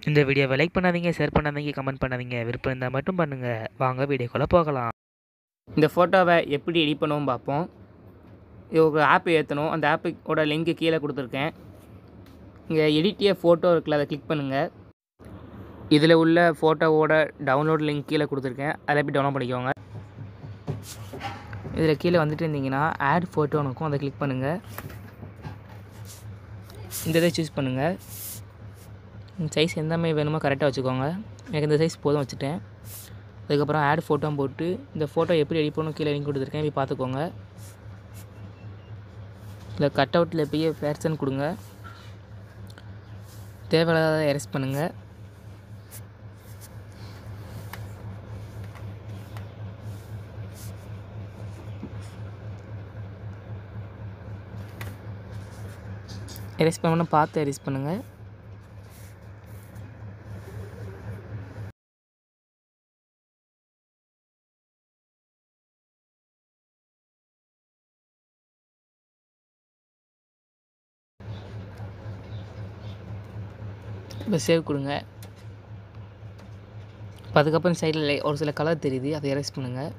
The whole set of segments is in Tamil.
இந்த வீடியோவை லைக் பண்ணாதீங்க ஷேர் பண்ணாதீங்க கமெண்ட் பண்ணாதீங்க விருப்பம் இருந்தால் மட்டும் பண்ணுங்கள் வாங்க வீடியோக்குள்ளே போகலாம் இந்த ஃபோட்டோவை எப்படி எடிட் பண்ணுவோம் பார்ப்போம் இது ஒரு ஆப் ஏற்றணும் அந்த ஆப்போட லிங்க்கு கீழே கொடுத்துருக்கேன் இங்கே எடிட்டிய ஃபோட்டோ இருக்குல்ல அதை கிளிக் பண்ணுங்கள் இதில் உள்ள ஃபோட்டோவோட டவுன்லோட் லிங்க் கீழே கொடுத்துருக்கேன் அதில் போய் டவுன்லோட் பண்ணிக்கோங்க இதில் கீழே வந்துட்டு இருந்தீங்கன்னா ஆட் ஃபோட்டோன்னு இருக்கும் அதை கிளிக் பண்ணுங்கள் இந்த இதை சூஸ் பண்ணுங்கள் சைஸ் எந்த மாதிரி வேணுமோ கரெக்டாக வச்சுக்கோங்க எனக்கு இந்த சைஸ் போதும் வச்சுட்டேன் அதுக்கப்புறம் ஆட் ஃபோட்டோ போட்டு இந்த ஃபோட்டோ எப்படி எடிட் பண்ணணும் கீழே லிங்க் கொடுத்துருக்கேன் போய் பார்த்துக்கோங்க இந்த கட் அவுட்டில் போய் பேர்சன் கொடுங்க தேவையில்லாத எரேஸ் பண்ணுங்கள் எரேஸ் பண்ணணும் பார்த்து எரேஸ் பண்ணுங்கள் இப்போ சேவ் கொடுங்க இப்போ அதுக்கப்புறம் சைடில் ஒரு சில கலர் தெரியுது அதை எரேஸ் பண்ணுங்கள்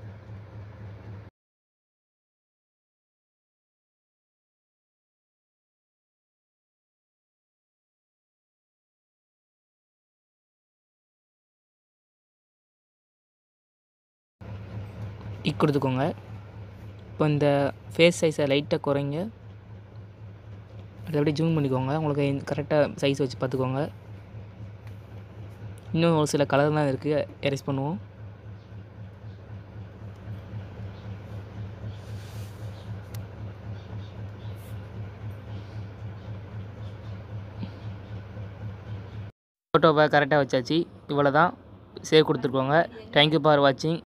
டிக் கொடுத்துக்கோங்க இப்போ இந்த ஃபேஸ் சைஸை லைட்டாக குறைங்க அதை அப்படியே ஜூம் பண்ணிக்கோங்க உங்களுக்கு கரெக்டாக சைஸ் வச்சு பார்த்துக்கோங்க இன்னும் ஒரு சில கலர் தான் இருக்குது எரேஸ் பண்ணுவோம் ஃபோட்டோவை கரெக்டாக வச்சாச்சு இவ்வளோ தான் சேவ் கொடுத்துருக்கோங்க தேங்க்யூ ஃபார் வாட்சிங்